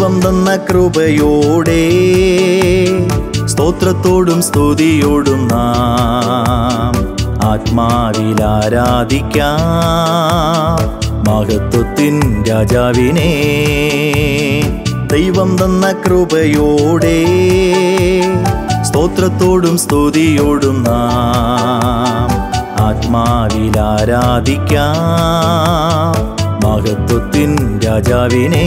ദൈവം തന്ന കൃപയോടെ സ്തോത്രത്തോടും സ്തുതിയോടും നാം ആത്മാവിൽ ആരാധിക്കാം മഹത്വത്തിൻ രാജാവിനെ ദൈവം തന്ന കൃപയോടെ സ്തോത്രത്തോടും സ്തുതിയോടും നാം ആത്മാവിൽ ആരാധിക്കാം മഹത്വത്തിൻ രാജാവിനെ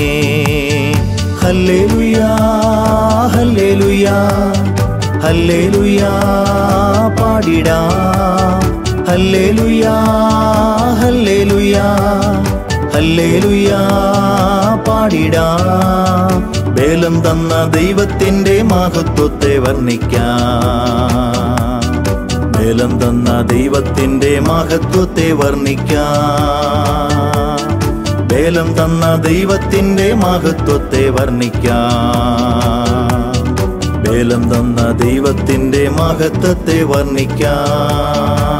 ഹല്ലേലുയാ ഹല്ലേലുയാ ഹല്ലേലുയാ പാടിടാ ഹല്ലേലുയാ ഹല്ലേലുയാ ഹല്ലേലുയാ പാടിടാ ബേലം തന്ന ദൈവത്തിൻ്റെ മഹത്വത്തെ വർണ്ണിക്കാം ബലം തന്ന ദൈവത്തിൻ്റെ മഹത്വത്തെ വർണ്ണിക്കാം ബലം തന്ന ദൈവത്തിൻ്റെ മഹത്വത്തെ വർണ്ണിക്കാം ബലം തന്ന ദൈവത്തിൻ്റെ മഹത്വത്തെ വർണ്ണിക്കാം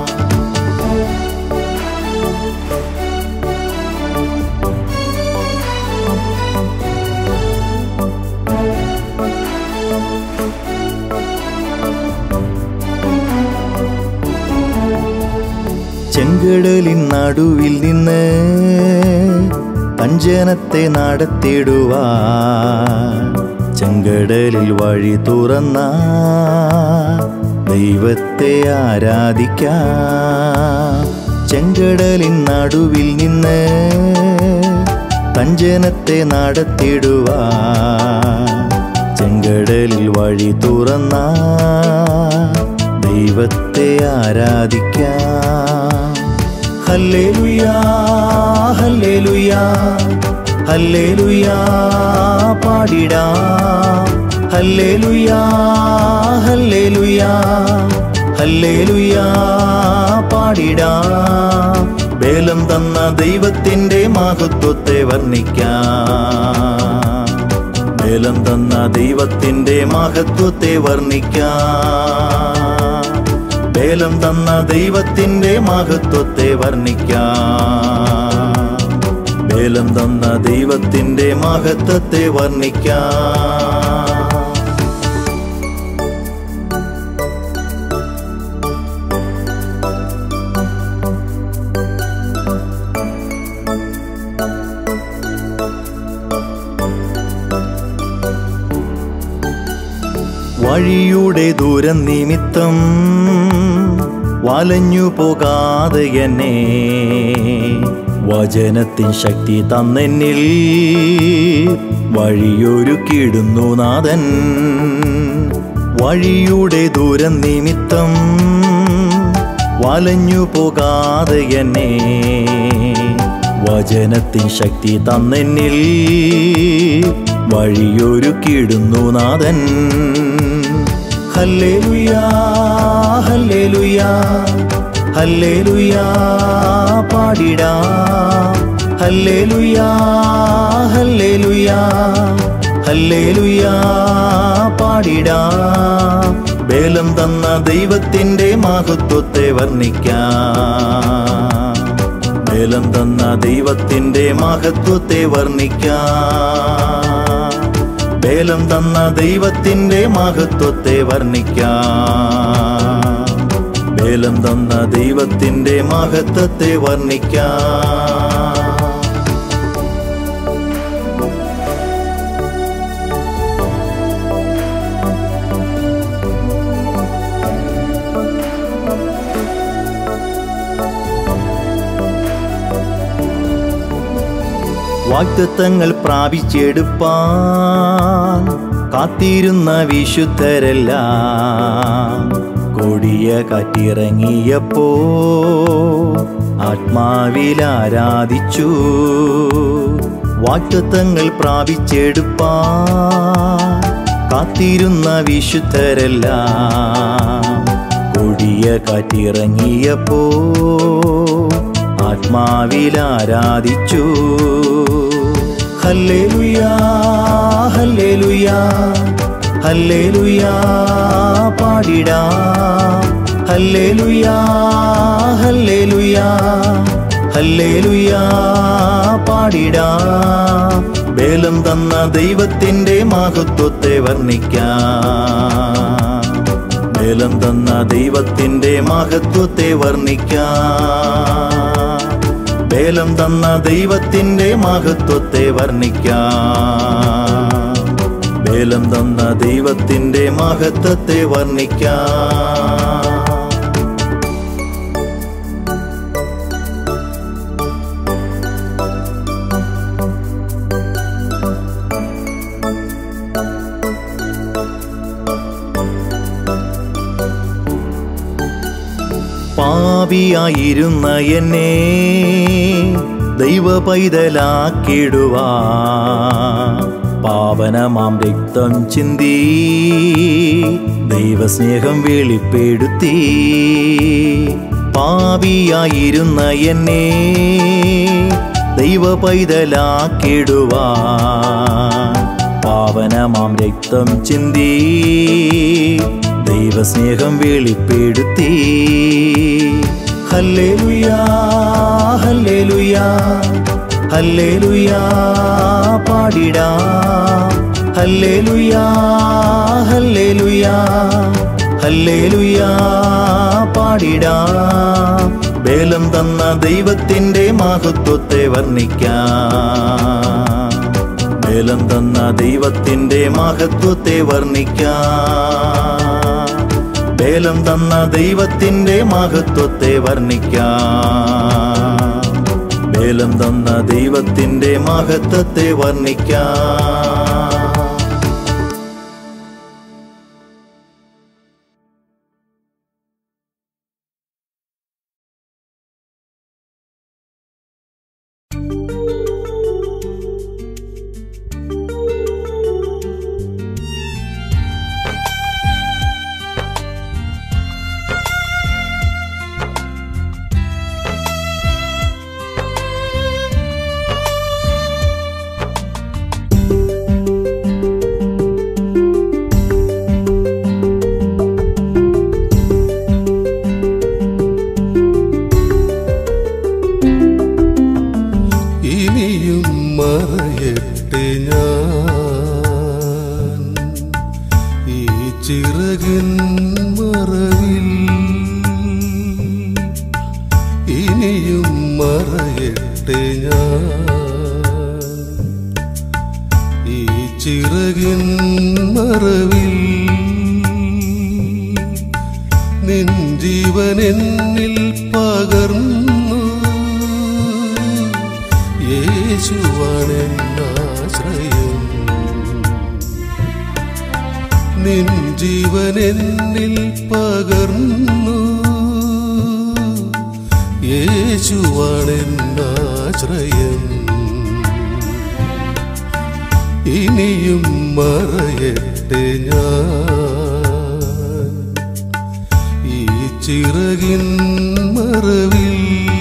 ചെങ്കടലിൻ നടുവിൽ നിന്ന് അഞ്ജനത്തെ നടത്തിടുവാൻ ചെങ്കടലിൽ വഴി തുറന്ന ദൈവത്തെ ആരാധിക്കാം ചെങ്കടലിൻ നടുവിൽ നിന്ന് തഞ്ചനത്തെ നടത്തിടുവാൻ ചെങ്കടലിൽ വഴി തുറന്ന ദൈവത്തെ ആരാധിക്കാം ഹല്ലേലുയാ ഹല്ലേലുയാ ഹല്ലേലുയാ പാടിടാ ഹല്ലേലുയാ ഹല്ലേലുയാ ഹല്ലേലുയാ പാടിടാ ബേലം തന്ന ദൈവത്തിൻ്റെ മഹത്വത്തെ വർണ്ണിക്കാം ബേലം തന്ന ദൈവത്തിൻ്റെ മഹത്വത്തെ വർണ്ണിക്കാം ബേലം തന്ന ദൈവത്തിൻ്റെ മഹത്വത്തെ വർണ്ണിക്കാം ബേലം തന്ന ദൈവത്തിൻ്റെ മഹത്വത്തെ വർണ്ണിക്കാം വഴിയുടെ ദൂരം നിമിത്തം വലഞ്ഞു പോകാതെ എന്നെ വചനത്തിൻ ശക്തി തന്നെന്നിൽ വഴിയൊരുക്കിയിടുന്നു നാഥൻ വഴിയുടെ ദൂരം നിമിത്തം വലഞ്ഞു പോകാതെ എന്നെ വചനത്തിൻ ശക്തി തന്നെന്നിൽ വഴിയൊരുക്കിയിടുന്നു നാഥൻ ഹല്ലേലുയാ ഹല്ലേലുയാ ഹല്ലേലുയാ പാടിടാ ഹല്ലേലുയാ ഹല്ലേലുയാ ഹല്ലേലുയാ പാടിടാ ബേലം തന്ന ദൈവത്തിൻ്റെ മഹത്വത്തെ വർണ്ണിക്കാം ബേലം തന്ന ദൈവത്തിൻ്റെ മഹത്വത്തെ വർണ്ണിക്കാം ബേലം തന്ന ദൈവത്തിൻ്റെ മഹത്വത്തെ വർണ്ണിക്കാം ബേലം തന്ന ദൈവത്തിൻ്റെ മഹത്വത്തെ വർണ്ണിക്കാം വാഗ്ദത്തങ്ങൾ പ്രാപിച്ചെടുപ്പാൻ കാത്തിരുന്ന വിശുദ്ധരെല്ലാം കൊടിയ കാറ്റിറങ്ങിയപ്പോ ആത്മാവിൽ ആരാധിച്ചു വാഗ്ദത്തങ്ങൾ പ്രാപിച്ചെടുപ്പാൻ കാത്തിരുന്ന വിശുദ്ധരെല്ലാം കൊടിയ കാറ്റിറങ്ങിയപ്പോ ആത്മാവിൽ ആരാധിച്ചു ഹല്ലേലുയാ ഹല്ലേലുയാ ഹല്ലേലുയാ പാടിടാ ഹല്ലേലുയാ ഹല്ലേലുയാ ഹല്ലേലുയാ പാടിടാ ബേലം ബലം തന്ന ദൈവത്തിൻ്റെ മഹത്വത്തെ വർണ്ണിക്കാം ബലം തന്ന ദൈവത്തിൻ്റെ മഹത്വത്തെ വർണ്ണിക്കാം ബലം തന്ന ദൈവത്തിൻ്റെ മഹത്വത്തെ വർണ്ണിക്കാം ബലം തന്ന ദൈവത്തിൻ്റെ മഹത്വത്തെ വർണ്ണിക്കാം പാപിയായിരുന്ന എന്നെ ദൈവ പൈതലാക്കിടുവാ പാവനമാം രക്തം ചിന്തി ദൈവസ്നേഹം വെളിപ്പെടുത്തി പാപിയായിരുന്ന എന്നെ ദൈവ പൈതലാക്കിടുവാ പാവനമാം രക്തം ചിന്തി ദൈവസ്നേഹം വെളിപ്പെടുത്തി ഹല്ലേലുയാ ഹല്ലേലുയാ ഹല്ലേലുയാ പാടിടാം ഹല്ലേലുയാ ഹല്ലേലുയാ ഹല്ലേലുയാ പാടിടാം ബലം തന്ന ദൈവത്തിൻ്റെ മഹത്വത്തെ വർണ്ണിക്കാം ബലം തന്ന ദൈവത്തിൻ്റെ മഹത്വത്തെ വർണ്ണിക്കാം ബലം തന്ന ദൈവത്തിൻ്റെ മഹത്വത്തെ വർണ്ണിക്കാം ബലം തന്ന ദൈവത്തിൻ്റെ മഹത്വത്തെ വർണ്ണിക്കാം ഇനിയും മറയട്ടെ ഞാൻ ഈ ചിറകിൻ മറവിൽ ഇനിയും മറയട്ടെ ഞാൻ ഈ ചിറകിൻ മറവിൽ നിൻ ജീവൻ എന്നിൽ പകർന്നു യേശുവാണെന്നാശ്രയം നിൻ ജീവൻ എന്നിൽ പകർന്നു യേശുവാണെന്നാശ്രയം ഇനിയും മറയട്ടെ ഞാൻ ഈ ചിറകിൻ മറവിൽ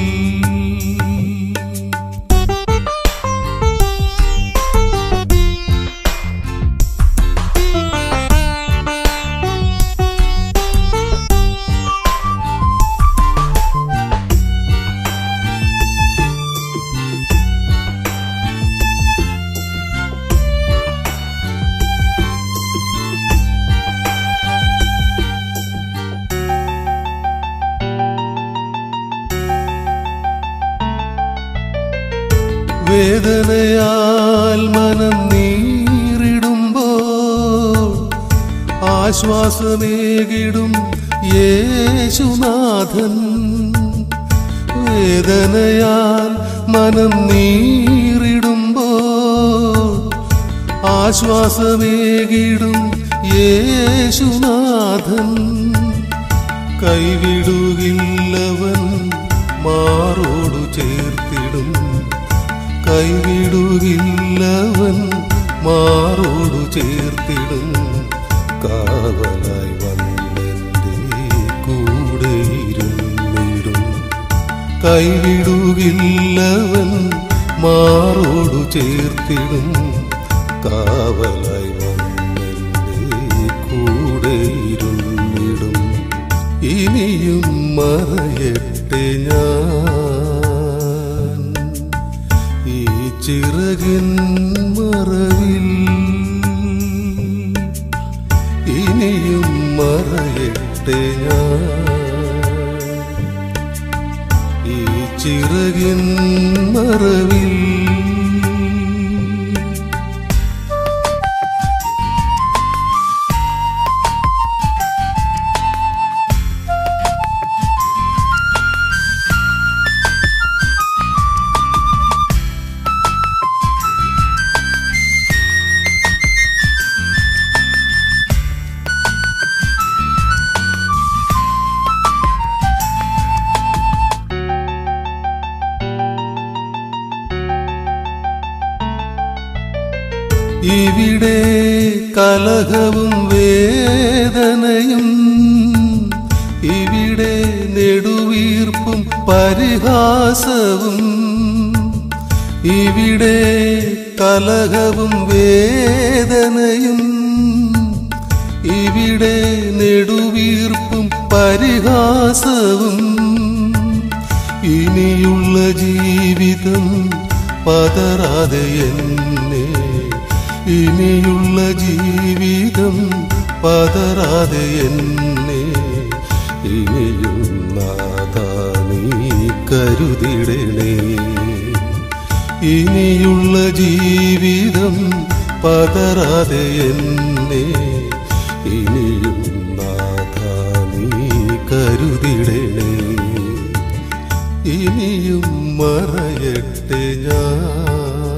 വേദനയാൽ മനം നീറിടുമ്പോൾ ആശ്വാസമേകിടും യേശുനാഥൻ വേദനയാൽ മനം നീറിടുമ്പോൾ ആശ്വാസമേകിടും യേശുനാഥൻ കൈവിടുകില്ലവൻ മാറോടു ചേർത്തിടും കൈവിടുകില്ലവൻ മാറോടു ചേർത്തിടും കാവലായി വന്നെൻ്റെ കൂടെ ഇരുന്നിടും കൈവിടുകില്ലവൻ മാറോടു ചേർത്തിടും കാവലായി വന്നെൻ്റെ കൂടെ ഇരുന്നിടും ഇനിയും മറയട്ടെ ഞാൻ ഈ ചിറകിൻ മറവിൽ ഇനിയും മറയട്ടെ ഞാൻ ഈ ചിറകിൻ മറവിൽ ഇവിടെ കലഹവും വേദനയും ഇവിടെ നെടുവീർപ്പും പരിഹാസവും ഇവിടെ കലഹവും വേദനയും ഇവിടെ നെടുവീർപ്പും പരിഹാസവും ഇനിയുള്ള ജീവിതം പതറാതെ എന്നെ ഇനിയുള്ള ജീവിതം പതറാതെ എന്നെ ഇനിയും നാഥാ നീ കരുതിടണേ ഇനിയുള്ള ജീവിതം പതറാതെ എന്നെ ഇനിയും നാഥാ നീ കരുതിടണേ ഇനിയും മറയട്ടെ ഞാൻ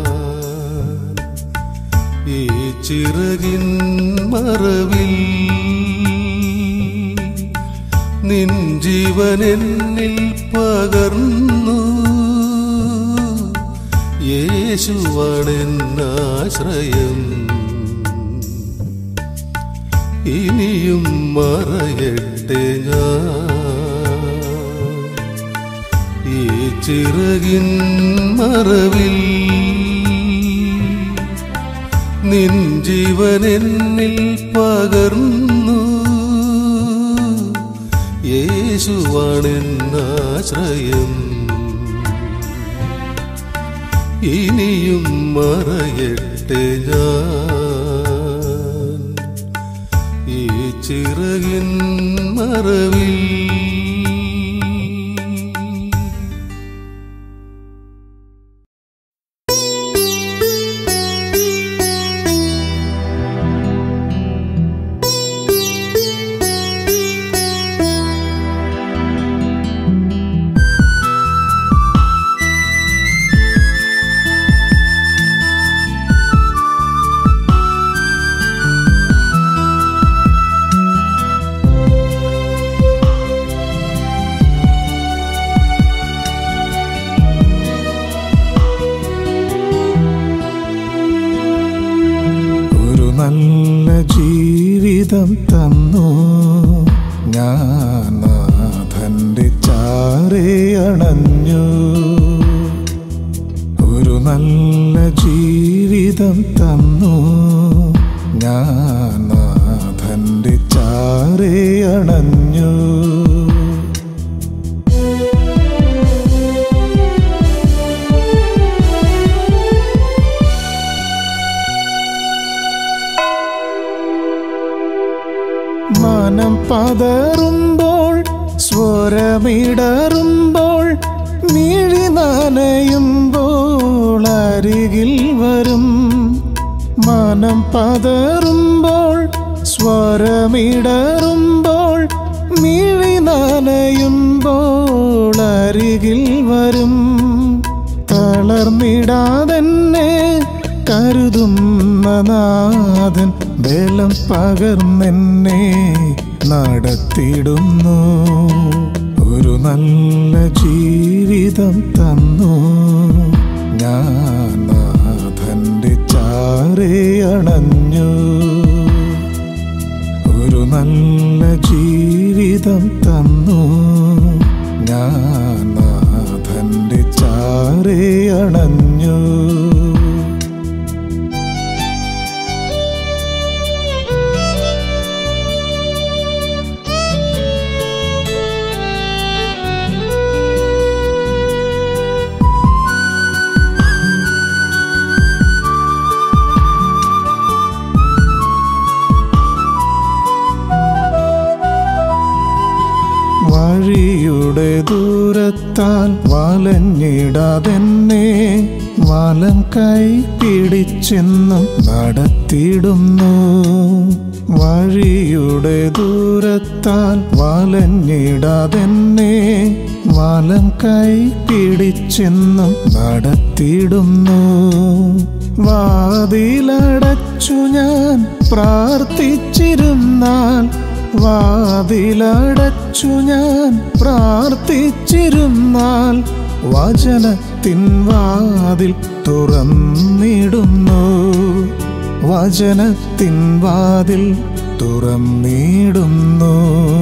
ഈ ചിറകിൻ മറവിൽ നിൻ ജീവനെന്നിൽ പകർന്നു യേശുവാണെന്നാശ്രയം ഇനിയും മറയട്ടെ ഞാൻ ഈ ചിറകിൻ മറവിൽ നിൻ ജീവനെന്നിൽ പകർന്നു യേശുവാണെന്നാശ്രയം ഇനിയും മറയട്ടെ ഞാൻ ഈ ചിറകിൻ മറവിൽ ഒരു നല്ല ജീവിതം തന്നു ഞാൻ നാഥന്റെ ചാരേ അണഞ്ഞു ഒരു നല്ല ജീവിതം തന്നു ഞാൻ നാഥന്റെ ചാരേ അണഞ്ഞു മനം പതറുമ്പോൾ സ്വരമിടറുമ്പോൾ മിഴി നനയുമ്പോൾ അരികിൽ വരും മനം പതറുമ്പോൾ സ്വരമിടറുമ്പോൾ മിഴി നനയുമ്പോൾ അരികിൽ വരും തളർന്നിടാതെന്നെ കരുതുന്ന നാഥൻ ബലം പകർന്നെന്നെ നടത്തിടുന്നു ഒരു നല്ല ജീവിതം തന്നു ഞാൻ നാഥന്റെ ചാരേ അണഞ്ഞു ഒരു നല്ല ജീവിതം തന്നു ഞാൻ നാഥന്റെ ചാരേ അണഞ്ഞു ദൂരത്താൽ വലഞ്ഞിടാതെന്നെ വലം കൈ പിടിച്ചെന്നും നടത്തിയിടുന്നു വഴിയുടെ ദൂരത്താൽ വലഞ്ഞിടാതെന്നെ വലം കൈ പിടിച്ചെന്നും നടത്തിയിടുന്നു വാതിലടച്ചു ഞാൻ പ്രാർത്ഥിച്ചിരുന്നാൽ വാതിലടച്ചു ഞാൻ പ്രാർത്ഥിച്ചിരുന്നാൽ വചനത്തിൻ വാതിൽ തുറന്നിടുന്നു വചനത്തിൻ വാതിൽ തുറന്നിടുന്നു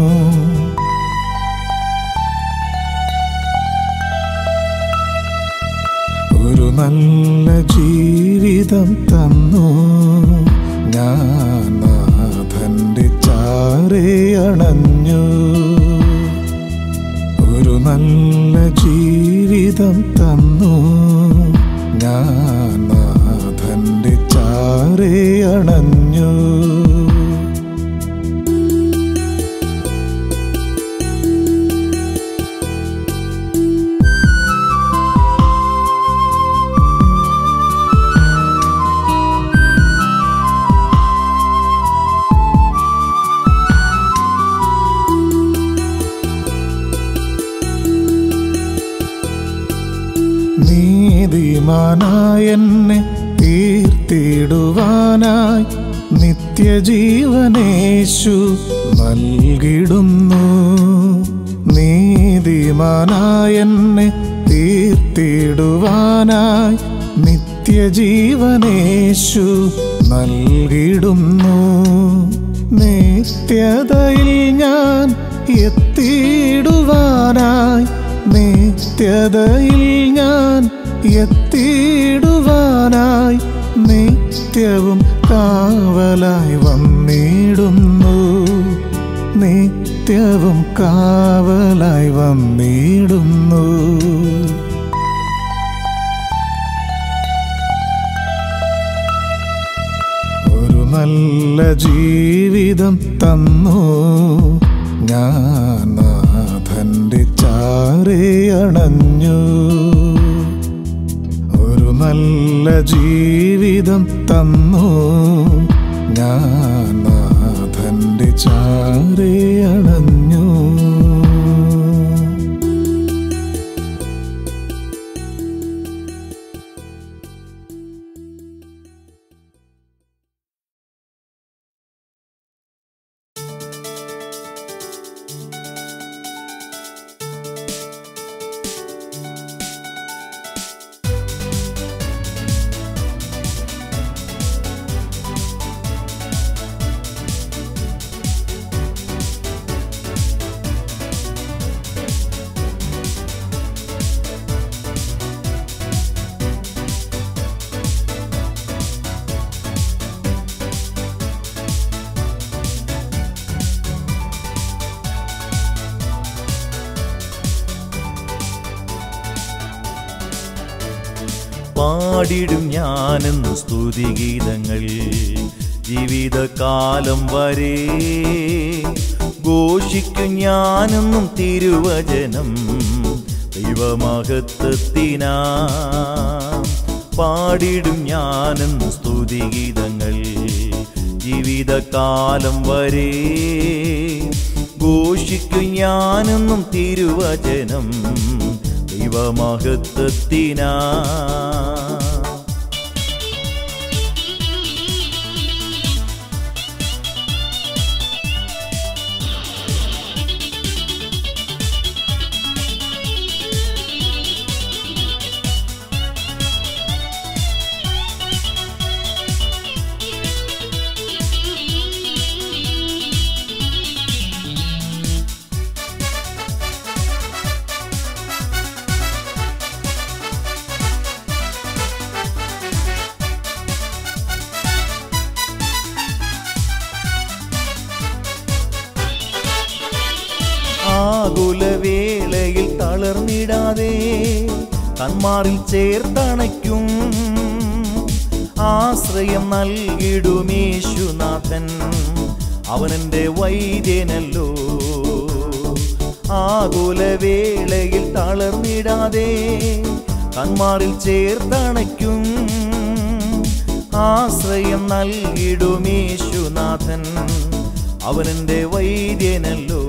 ഒരു നല്ല ജീവിതം തന്നു ഞാൻ നാഥന്റെ ചാരേ അണഞ്ഞു ഒരു നല്ല ജീവിതം തന്നു ഞാൻ നാഥന്റെ ചാരേ അണഞ്ഞു നീതിമാനായെന്നെ തീർത്തിടുവാനായി നിത്യജീവനേശു നൽകിടുന്നു നീതിമാനായെന്നെ തീർത്തിടുവാനായി നിത്യജീവനേശു നൽകിടുന്നു നിത്യതയിൽ ഞാൻ എത്തിയിടുവാനായി നിത്യതയിൽ ഞാൻ എത്തിയിടുവാനായി നിത്യവും കാവലായി വന്നിടുന്നു നിത്യവും കാവലായി വന്നിടുന്നു ഒരു നല്ല ജീവിതം തന്നു ഞാൻ നാഥന്റെ ചാരേ അണഞ്ഞു ഒരു നല്ല ജീവിതം തന്നു ഞാൻ നാഥന്റെ ചാരേ അണഞ്ഞു പാടിടും ഞാനെന്ന് സ്തുതിഗീതങ്ങൾ ജീവിതകാലം വരെ ഘോഷിക്കും ഞാനെന്നും തിരുവചനം ദൈവമഹത്വത്തിനാ പാടിടും ഞാനെന്ന് സ്തുതിഗീതങ്ങൾ ജീവിതകാലം വരെ ഘോഷിക്കും ഞാനെന്നും തിരുവചനം ദൈവമഹത്വത്തിനാ ആകുലവേളയിൽ തളർന്നിടാതെ കന്മാറിൽ ചേർത്തണയ്ക്കും ആശ്രയം നൽകിടുമേശുനാഥൻ അവനെന്റെ വൈദ്യനല്ലോ ആകുലവേളയിൽ തളർന്നിടാതെ കന്മാറിൽ ചേർത്തണയ്ക്കും ആശ്രയം നൽകിടുമേശുനാഥൻ അവനെന്റെ വൈദ്യനല്ലോ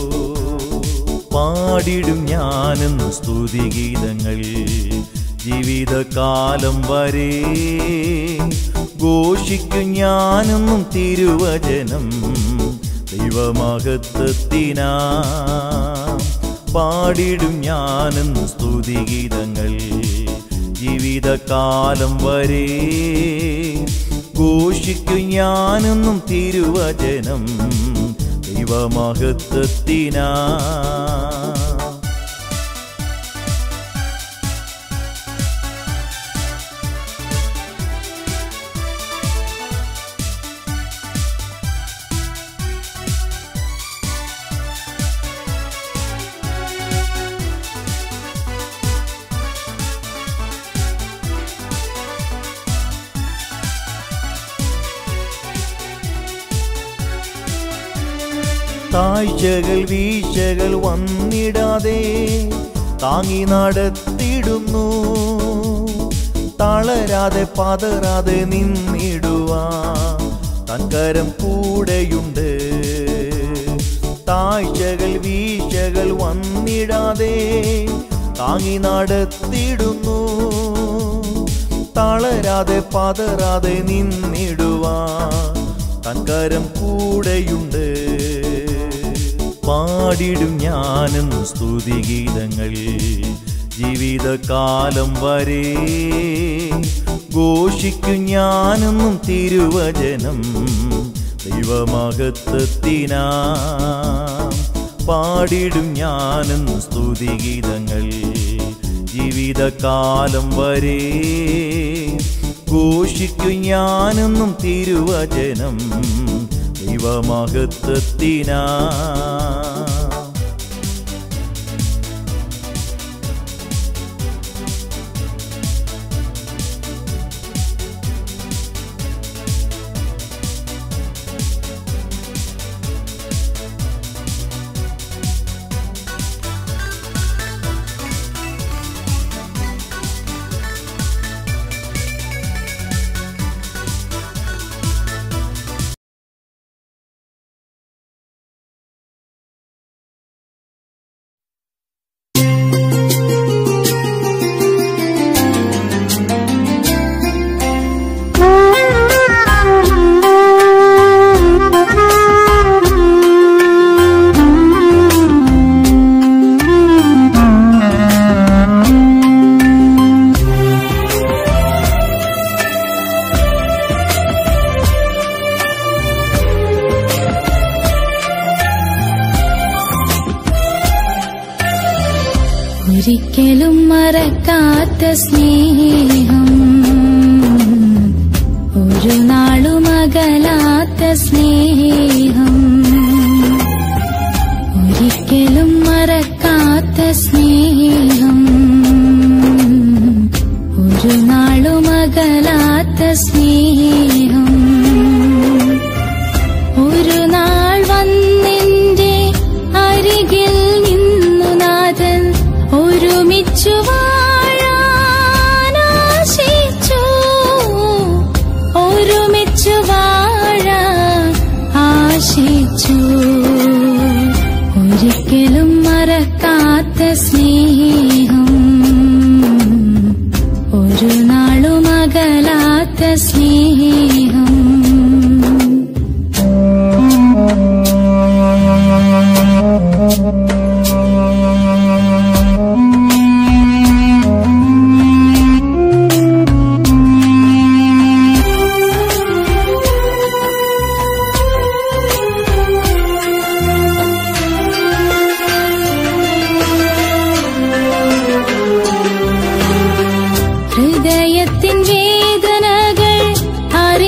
പാടിടും ഞാനെന്ന് സ്തുതിഗീതങ്ങൾ ജീവിതകാലം വരെ ഘോഷിക്കും ഞാനെന്നും തിരുവചനം ദൈവമഹത്വത്തിനാ പാടിടും ഞാനെന്ന് സ്തുതിഗീതങ്ങൾ ജീവിതകാലം വരെ ഘോഷിക്കും ഞാനെന്നും തിരുവചനം ദൈവമഹത്വത്തിനാ താഴ്ചകൾ വീഴ്ചകൾ വന്നിടാതെ താങ്ങി നടത്തിടുന്നു തളരാതെ പതറാതെ നിന്നിടുവാ തൻകരം കൂടെയുണ്ട് താഴ്ചകൾ വീഴ്ചകൾ വന്നിടാതെ താങ്ങി നടത്തിടുന്നു തളരാതെ പതറാതെ നിന്നിടുവാ തൻകരം കൂടെയുണ്ട് പാടിടും ഞാനെന്ന് സ്തുതിഗീതങ്ങൾ ജീവിതകാലം വരെ ഘോഷിക്കും ഞാനെന്നും തിരുവചനം ദൈവമഹത്വത്തിനാ പാടിടും ഞാനെന്ന് സ്തുതിഗീതങ്ങൾ ജീവിതകാലം വരെ ഘോഷിക്കും ഞാനെന്നും തിരുവചനം ദൈവമഹത്വത്തിനാ ഒരിക്കലും മറക്കാത്ത സ്നേഹം ഒരു നാളും അകലാത്ത സ്നേഹം ഒരിക്കലും മറക്കാത്ത സ്നേഹം ഒരു നാളും അകലാത്ത സ്നേഹം ഒരു നാൾ വന്നെന്റെ അരികിൽ നിന്നു നാഥൻ ഒരുമിച്ചു വാഴാൻ ആശിച്ചു ഒരുമിച്ചു വാഴാൻ ആശിച്ചു ഒരിക്കലും മറക്കാത്ത സ്നേഹം ഒരു നാളും അകലാത്ത സ്നേഹം ഹൃദയത്തിൻ വേദനകൾ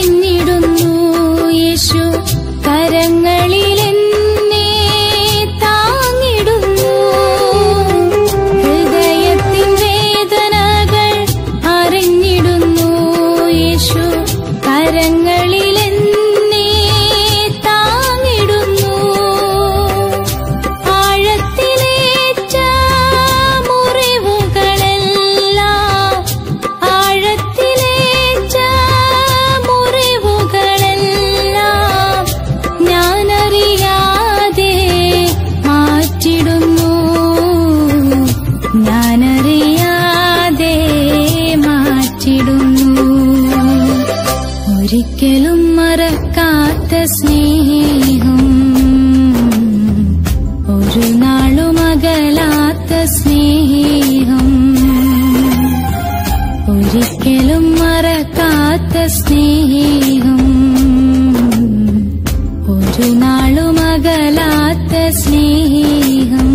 ഒരിക്കലും മറക്കാത്ത സ്നേഹം ഒരു നാളും അകലാത്ത സ്നേഹം ഒരിക്കലും മറക്കാത്ത സ്നേഹം ഒരു നാളും അകലാത്ത സ്നേഹം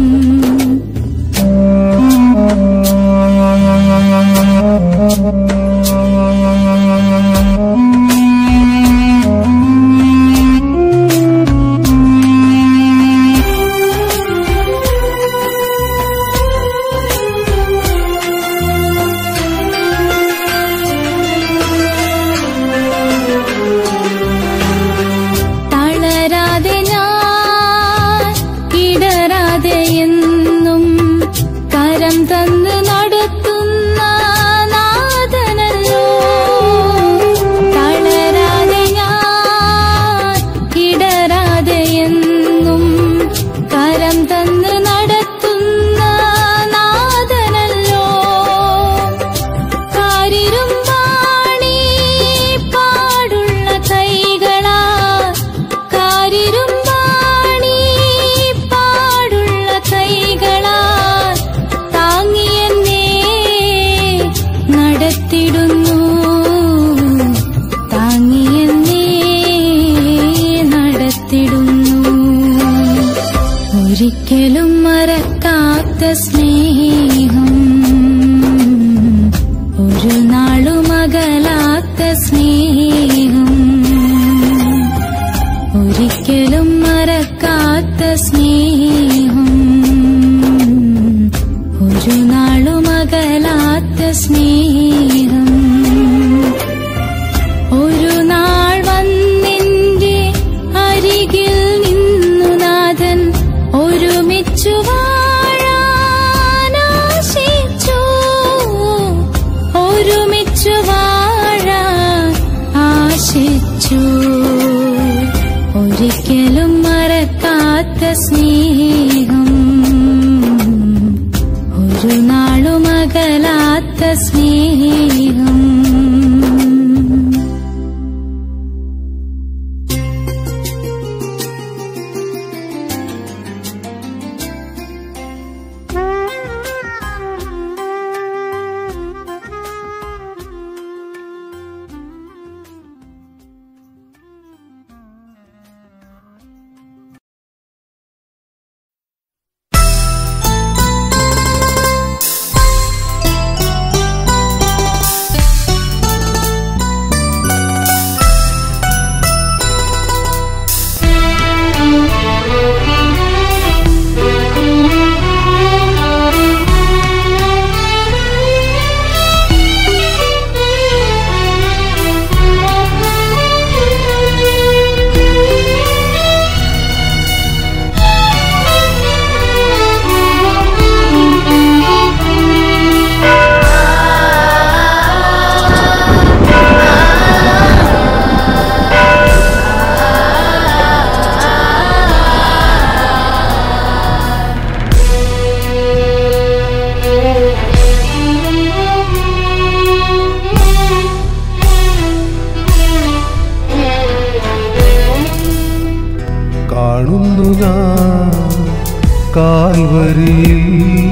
തളരാതെ ഞാൻ ഇടരാതെ എന്നും കരം തന്ന് നടത്തുന്ന നാഥനല്ലോ തളരാതെ ഞാൻ ഇടരാതെ എന്നും കരം തന്ന് നടത്തുന്ന നാഥനല്ലോ കാരിരുമ്പാണി പാടുള്ള കൈകളാ കാരിരുമ്പാണി പാടുള്ള കൈകളാ താങ്ങിയെന്നെ നടത്തിടുന്നു താങ്ങിയെന്നെ നടത്തിടുന്നു ഒരിക്കലും മറക്കാത്ത സ്നേഹം ഒരു നാളും അകലാത്ത സ്നേഹം ഒരിക്കലും മറക്കാത്ത സ്നേഹം ഒരു നാളും അകലാത്ത സ്നേഹം ഒരു നാൾ വന്നിന്റെ അരികിൽ നിന്നു നാഥൻ ഒരുമിച്ചു വാഴാൻ ആശിച്ചു ഒരുമിച്ചു വാഴാൻ ആശിച്ചു ഒരിക്കലും മറക്കാത്ത സ്നേഹം ഒരു നാളും അകലാത്ത സ്നേഹം കാണുന്നു ഞാൻ കാൽവരിയിൽ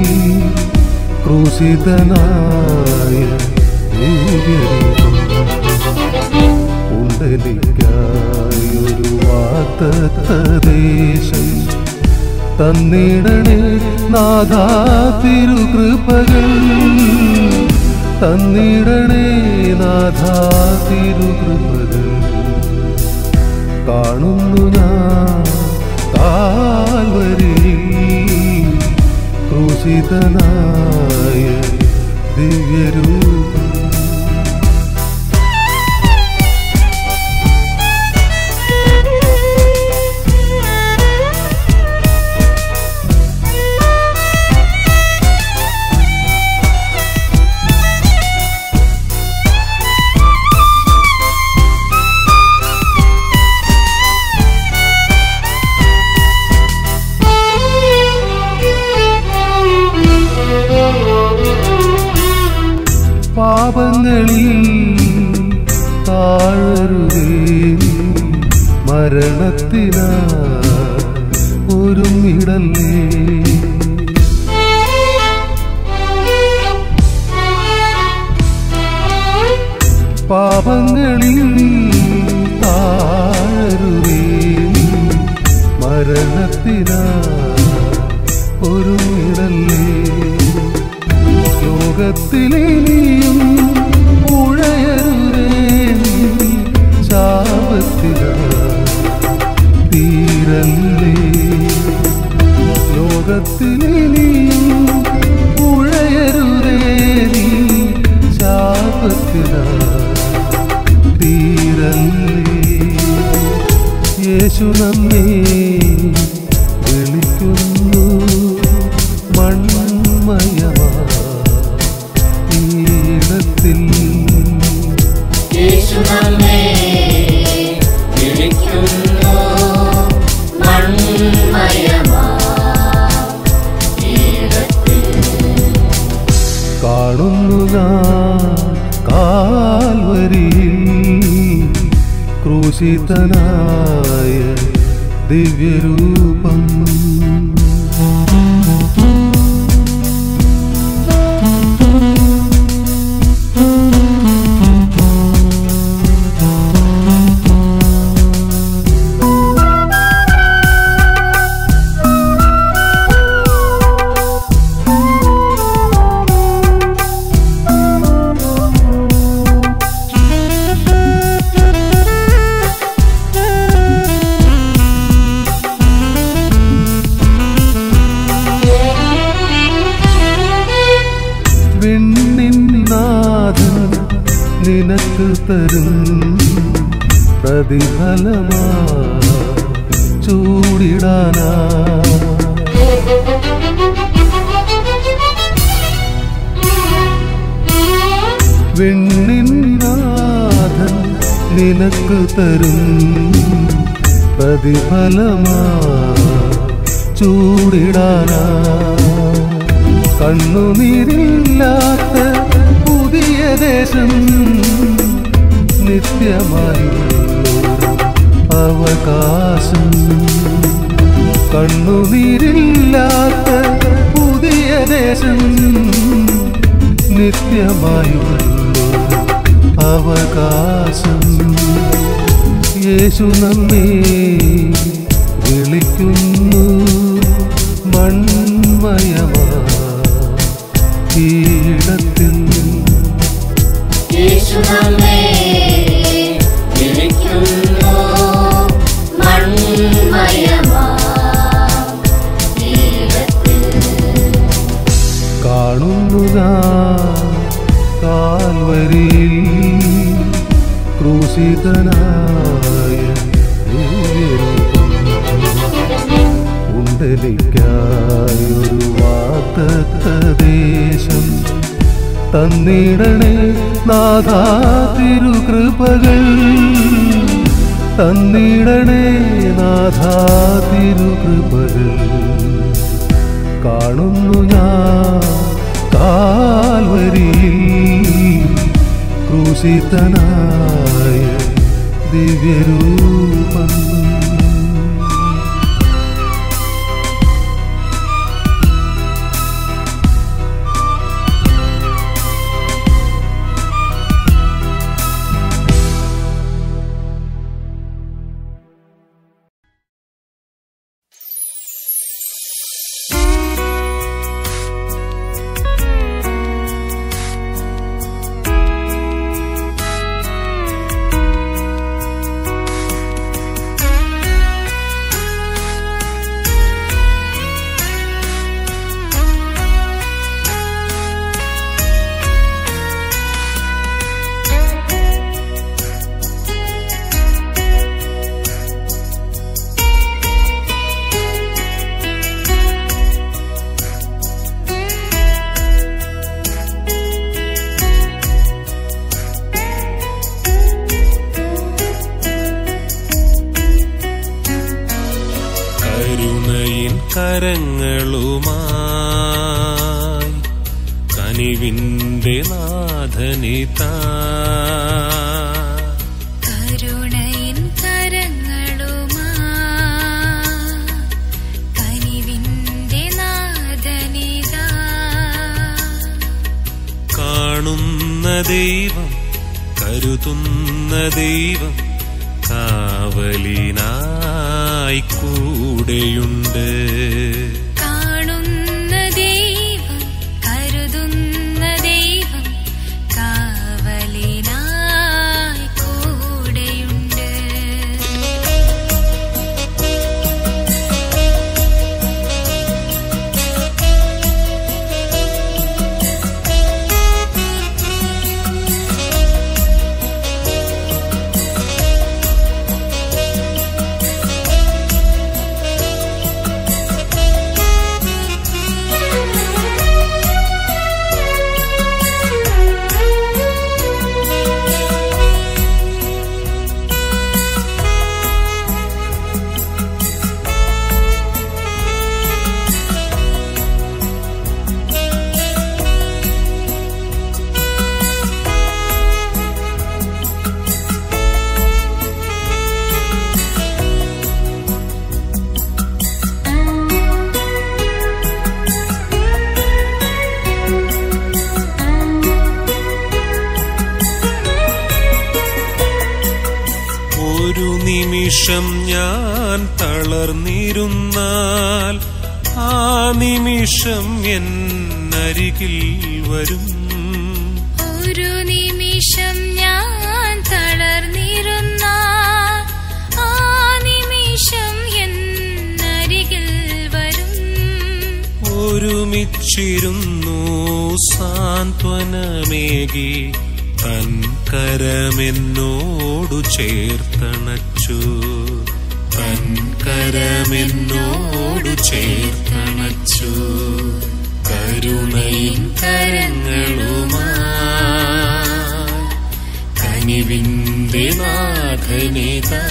ക്രൂശിതനായ ദിവ്യരൂപം. ഉണ്ടെനിക്കായൊരു വാത്തദേശം തന്നിടണേ നാഥാ തിരുകൃപകൾ തന്നിടണേ നാഥാ തിരുകൃപകൾ കാണുന്നു ഞാൻ കാൽവരി ക്രൂശിതനായ ദിവ്യരൂപം മരണത്തിനാ ഒരുങ്ങിടല്ലേ പാപങ്ങളിൽ താഴരുവേ മരണത്തിനാ ഒരുങ്ങിടല്ലേ ലോകത്തിലെയും ഉഴയരുതേ ശാപത്തിനാ തീരല്ലേ ലോകത്തിലെയും ഉഴയരുതേ നീ ശാപത്തിനാ തീരല്ലേ യേശു നമ്മെ വിളിക്കുന്നു മൺമയമാ ഈടത്തിൽ യേശു നമ്മെ വിളിക്കുന്നു മൺമയമാ ഈടത്തിൽ കാണുന്നു ഞാൻ കാൽവരിയിൽ ക്രൂശിതനായ ദിവ്യരൂപം വിണ്ണിൻ നാഥൻ നിനക്ക് തരും പ്രതിഫലമാ ചൂടിടാനാ വിണ്ണിൻ നാഥൻ നിനക്ക് തരും പ്രതിഫലമാ ചൂടിടാനാ കണ്ണുനീരില്ലാത്ത പുതിയ ദേശം നിത്യമായുള്ളൊരു അവകാശം കണ്ണുനീരില്ലാത്ത പുതിയ ദേശം നിത്യമായുള്ളൊരു അവകാശം യേശു നമ്മെ വിളിക്കുന്നു മൺമയമാ ഈടത്തിൽ യേശു നമ്മെ വിളിക്കുന്നു മൺമയമാ ഈടത്തിൽ കാണുന്നു ഞാൻ കാൽവരിയിൽ ക്രൂശിതനായ ദിവ്യരൂപം. ഉണ്ടലിക്കായൊരു വാഗ്ദത്ത ദേശം തന്നിടണേ നാഥാ തിരുകൃപകൾ തന്നിടണേ നാഥാ തിരുകൃപകൾ കാണുന്നു ഞാൻ കാൽവരിയിൽ ക്രൂശിതനായ ദിവ്യരൂപം കരുണയിൻ കരങ്ങളുമായി കനിവിൻ്റെ നാഥനിതാ കരുണയിൻ കരങ്ങളുമായി ദൈവം കരുതുന്ന ദൈവം കാവലിനായി കൂടെയുണ്ട് കാണുന്ന ദൈവം കരുതുന്ന ദൈവം കാവലിനായി കൂടെയുണ്ട് ഒരു നിമിഷം ഞാൻ തളർന്നിരുന്നാൽ ആ നിമിഷം എന്നരികിൽ വരും ഒരു നിമിഷം ഞാൻ തളർന്നിരുന്ന ആ നിമിഷം എന്നരികിൽ വരും ഒരുമിച്ചിരുന്നു സാന്ത്വനമേകി തൻ കരമെന്നോടു ചേർത്തണച്ചു തൻ കരമെന്നോടു ചേർത്തണച്ചു കരുണയിൻ കരങ്ങളുമാ കനിവിന്റെ നാഥനിതാ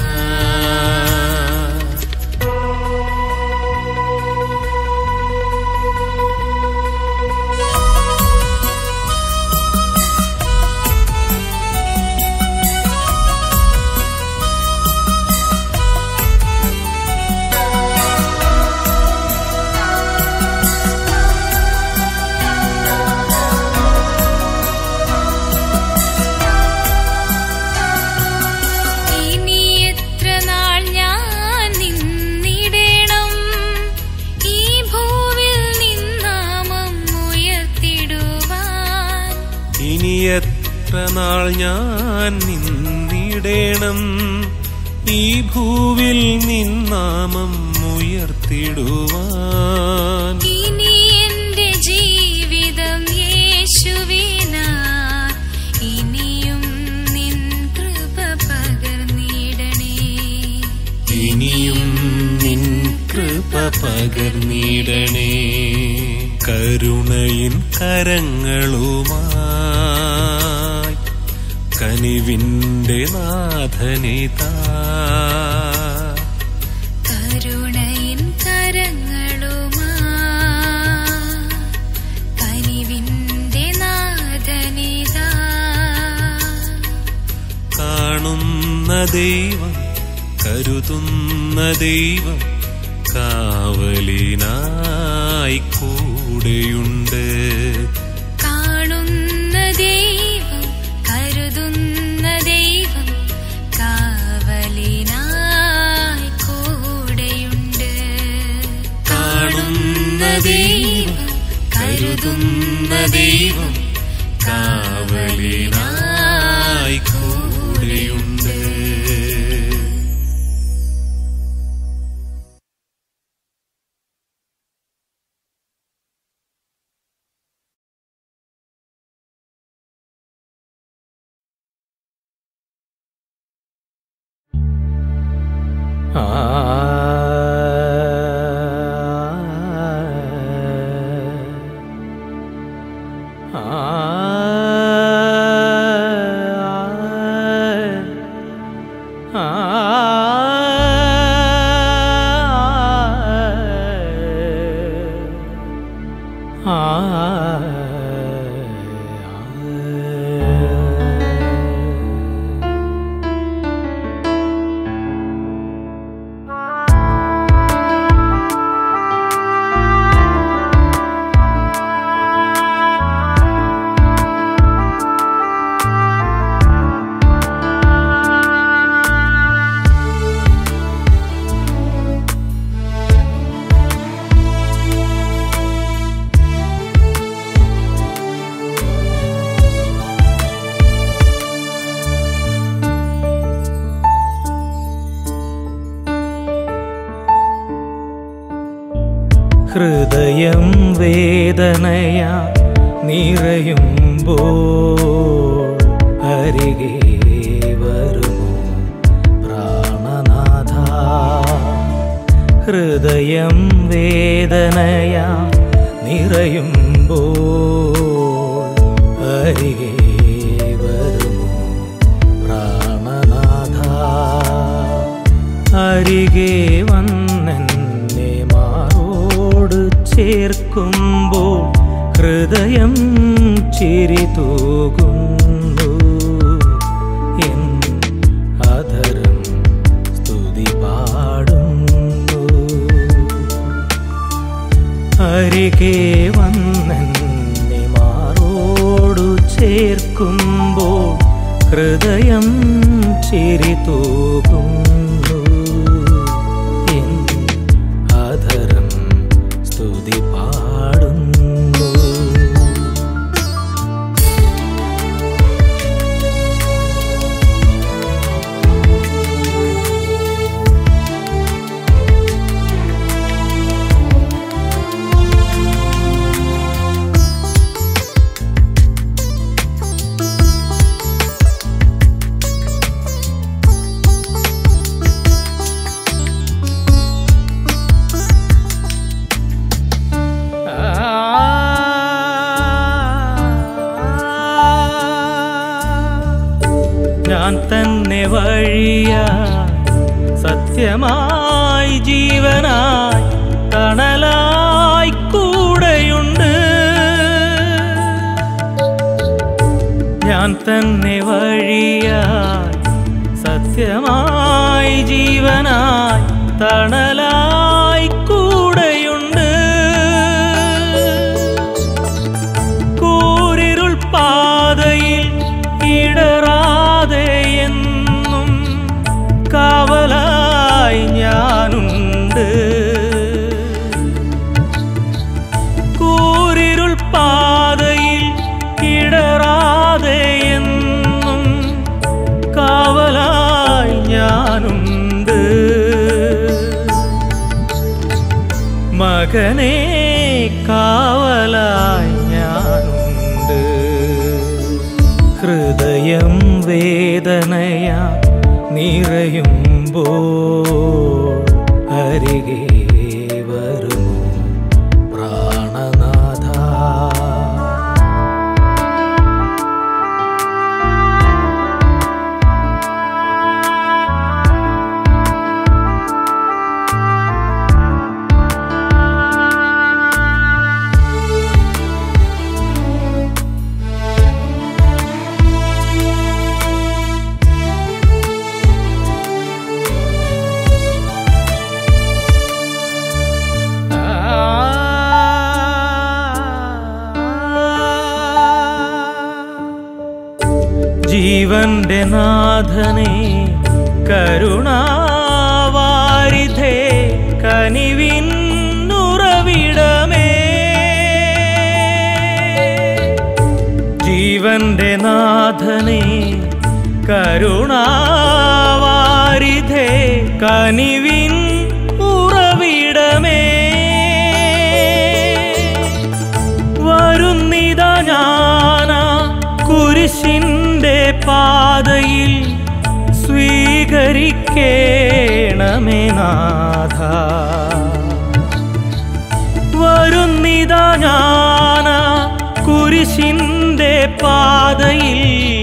ഇനി എത്ര നാൾ ഞാൻ നിന്നിടണം ഈ ഭൂവിൽ നിന്നാമം ഉയർത്തിടുവാൻ ഇനി എത്ര നാൾ ഞാൻ നിന്നിടേണം ഈ ഭൂവിൽ നിന്നാമം ഉയർത്തിടുവാൻ ഇനി എന്റെ ജീവിതം യേശുവിനാ ഇനിയും നിൻ കൃപ പകർന്നിടണേ ഇനിയും നിൻ കൃപ പകർന്നിടണേ കരുണയിൻ കരങ്ങളുമായി കനിവിന്റെ നാഥനിതാ കരുണയിൻ കരങ്ങളുമാ കനിവിന്റെ നാഥനിതാ കാണുന്ന ദൈവം കരുതുന്ന ദൈവം കാവലിനായി കൂടെയുണ്ട് കാണുന്ന ദൈവം കരുതുന്ന ദൈവം കാവലിനായി കൂടെയുണ്ട് കാണുന്ന ദൈവം കരുതുന്ന ദൈവം കാവലിനായി കൂടെയുണ്ട് ഹൃദയം വേദനയാ നിറയുമ്പോൾ അരികെ വരുമോ പ്രാണനാഥ ഹൃദയം വേദനയാ നിറയുമ്പോൾ അരികെ വരുമോ പ്രാണനാഥ അരികെ വന്നെന്നെ മാറോട് ചേർക്കുമ്പോൾ ഹൃദയം ചിരി തൂകുന്നു എൻ അധരം സ്തുതി പാടുന്നു അരികെ വന്നെന്നെ മാറോടു ചേർക്കുമ്പോൾ ഹൃദയം ചിരി തൂകുന്നു എൻ അധരം സ്തുതി പാടുന്നു ഞാൻ തന്നെ വഴിയാ സത്യമായി ജീവനായി തണലായി കൂടെയുണ്ട് ഞാൻ തന്നെ വഴിയായി സത്യമായി ജീവനായി തണലായി കൂടെയുണ്ട് കൂരിരുൾ പാതയിൽ ഇടറാതെ എന്നും കാവലായി ഞാനുണ്ട് കൂരിരുൾ പാതയിൽ ഇടറാതെ എന്നും കാവലായി ഞാനുണ്ട് മകനെ കാവലായി ഞാനുണ്ട് ഹൃദയം വേദനയാ നിറയുമ്പോൾ അരികെ വരുമോ പ്രാണനാഥ ജീവന്റെ നാഥനെ കരുണാവാരിധേ കനിവിന്നുറവിടമേ ജീവന്റെ നാഥനെ കരുണാവാരിധേ കനിവിൻ ഉറവിടമേ വരുന്നിതാ ഞാനാ കുരിശിന്റെ പാതയിൽ സ്വീകരിക്കേണമേ നാഥ വരുന്നിതാ ഞാനാ കുരിശിന്റെ പാതയിൽ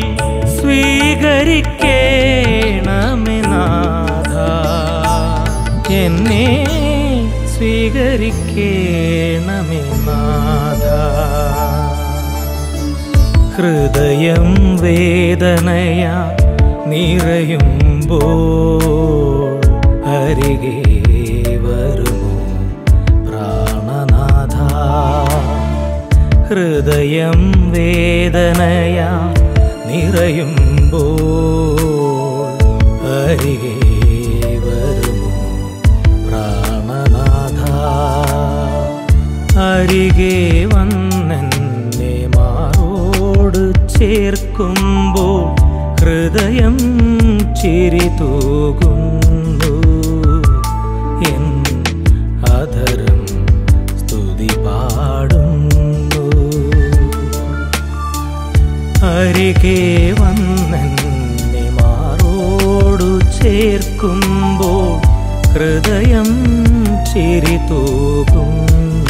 സ്വീകരിക്കേണമേ നാഥ എന്നെ സ്വീകരിക്കേണമേ നാഥ ഹൃദയം വേദനയാ നിറയുമ്പോൾ അരികെ വരുമോ പ്രാണനാഥ ഹൃദയം വേദനയാ നിറയുമ്പോൾ അരികെ വരുമോ പ്രാണനാഥ അരികെ വന്നെന്നെ മാറോട് ചേർക്കുമ്പോൾ ഹൃദയം ചിരി തൂകുന്നു എൻ അധരം സ്തു അരികെ വന്നെന്നെ മാറോടു ചേർക്കുമ്പോൾ ഹൃദയം ചിരി തൂകുന്നു